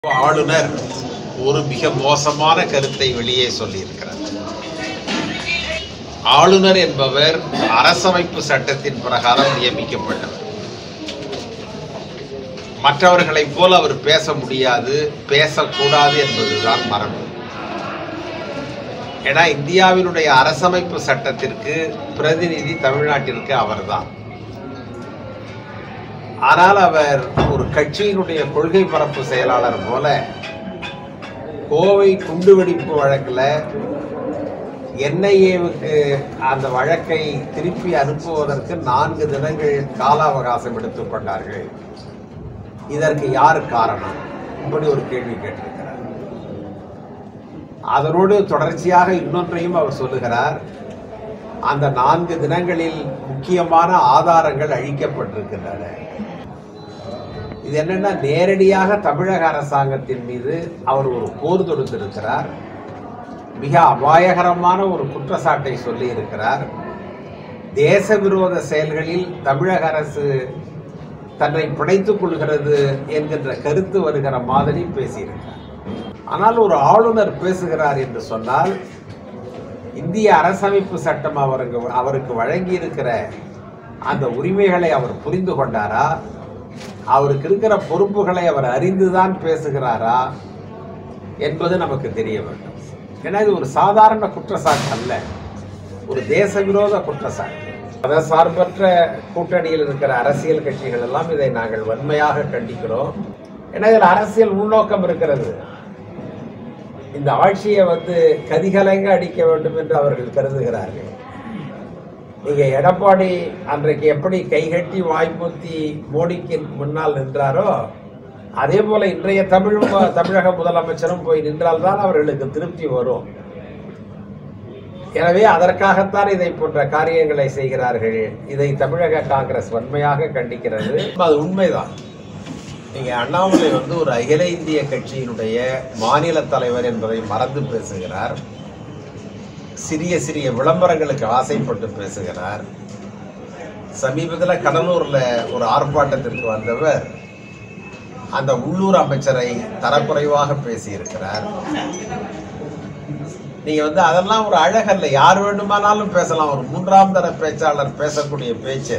ஆளுநர் ஒரு மிக மோசமான கருத்தை வெளியே சொல்லியிருக்கிறார் ஆளுநர் என்பவர் அரசமைப்பு சட்டத்தின் பிரகாரம் நியமிக்கப்பட்டவர் மற்றவர்களைப் போல் அவர் பேச முடியாது பேசக்கூடாது என்பதுதான் மரபு ஏன்னா இந்தியாவினுடைய அரசமைப்பு சட்டத்திற்கு பிரதிநிதி தமிழ்நாட்டிற்கு அவர்தான் ஆனால் அவர் ஒரு கட்சியினுடைய கொள்கை பரப்பு செயலாளர் போல கோவை குண்டுவெடிப்பு வழக்கில் என்ஐஏவுக்கு அந்த வழக்கை திருப்பி அனுப்புவதற்கு நான்கு தினங்கள் கால அவகாசம் எடுத்துக் கொண்டார்கள் இதற்கு யார் காரணம் இப்படி ஒரு கேள்வி கேட்டிருக்கிறார் அதனோடு தொடர்ச்சியாக இன்னொன்றையும் அவர் சொல்லுகிறார் அந்த நான்கு தினங்களில் முக்கியமான ஆதாரங்கள் அழிக்கப்பட்டிருக்கின்றன இது என்னன்னா நேரடியாக தமிழக அரசாங்கத்தின் மீது அவர் ஒரு போர் தொடுத்திருக்கிறார் மிக அபாயகரமான ஒரு குற்றச்சாட்டை சொல்லி இருக்கிறார் தேச விரோத செயல்களில் தமிழக அரசு தன்னை பிணைத்துக் கொள்கிறது என்கின்ற கருத்து வருகிற மாதிரி பேசியிருக்கிறார் ஆனால் ஒரு ஆளுநர் பேசுகிறார் என்று சொன்னால் இந்திய அரசமைப்பு சட்டம் அவருக்கு அவருக்கு வழங்கி இருக்கிற அந்த உரிமைகளை அவர் புரிந்து கொண்டாரா அவருக்கு இருக்கிற பொறுப்புகளை அவர் அறிந்துதான் பேசுகிறாரா என்பது நமக்கு தெரிய வேண்டும் ஏன்னா இது ஒரு சாதாரண குற்றச்சாட்டு அல்ல ஒரு தேச விரோத குற்றச்சாட்டு மத சார்பற்ற கூட்டணியில் இருக்கிற அரசியல் கட்சிகள் எல்லாம் இதை நாங்கள் வன்மையாக கண்டிக்கிறோம் ஏன்னா இதில் அரசியல் உள்நோக்கம் இருக்கிறது இந்த ஆட்சியை வந்து கதிகலங்க அடிக்க வேண்டும் என்று அவர்கள் கருதுகிறார்கள் நீங்க எடப்பாடி அன்றைக்கு எப்படி கைகட்டி வாய்ப்பூத்தி மோடிக்கு முன்னால் நின்றாரோ அதே போல இன்றைய தமிழ் தமிழக முதலமைச்சரும் போய் நின்றால்தான் அவர்களுக்கு திருப்தி வரும் எனவே அதற்காகத்தான் இதை போன்ற காரியங்களை செய்கிறார்கள் இதை தமிழக காங்கிரஸ் வன்மையாக கண்டிக்கிறது அது உண்மைதான் நீங்க அண்ணாமலை வந்து ஒரு அகில இந்திய கட்சியினுடைய மாநில தலைவர் என்பதை மறந்து பேசுகிறார் சிறிய சிறிய விளம்பரங்களுக்கு ஆசைப்பட்டு பேசுகிறார் சமீபத்தில் கடலூரில் ஒரு ஆர்ப்பாட்டத்திற்கு வந்தவர் அந்த உள்ளூர் அமைச்சரை தரக்குறைவாக பேசியிருக்கிறார் நீங்க வந்து அதெல்லாம் ஒரு அழகல்ல யார் வேண்டுமானாலும் பேசலாம் ஒரு மூன்றாம் தர பேச்சாளர் பேசக்கூடிய பேச்சு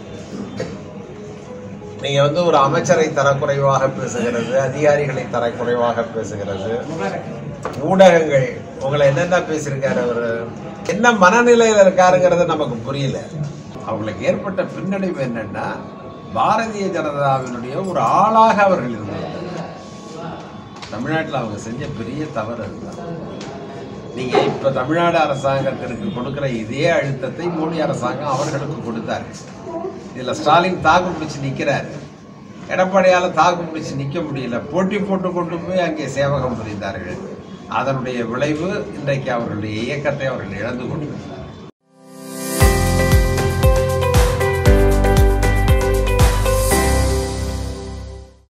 நீங்க வந்து ஒரு அமைச்சரை தரக்குறைவாக பேசுகிறது அதிகாரிகளை தரக்குறைவாக பேசுகிறது ஊடகங்கள் உங்களை என்னென்ன பேசியிருக்காரு அவர் என்ன மனநிலையில் இருக்காருங்கிறது நமக்கு புரியல அவங்களுக்கு ஏற்பட்ட பின்னடைவு என்னன்னா பாரதிய ஜனதாவினுடைய ஒரு ஆளாக அவர்கள் இருந்தாங்க தமிழ்நாட்டில் அவங்க செஞ்ச பெரிய தவறு அதுதான் நீங்க இப்ப தமிழ்நாடு அரசாங்கத்திற்கு கொடுக்கிற இதே அழுத்தத்தை மோடி அரசாங்கம் அவர்களுக்கு கொடுத்தாரு இதுல ஸ்டாலின் தாக்கு பிடிச்சு நிக்கிறாரு எடப்பாடியால தாக்கு பிடிச்சு நிக்க முடியல போட்டி போட்டு கொண்டு போய் அங்கே சேவகம் புரிந்தார்கள் அதனுடைய விளைவு இன்றைக்கு அவர்களுடைய இயக்கத்தை அவர்கள் இழந்து கொண்டிருக்கிறார்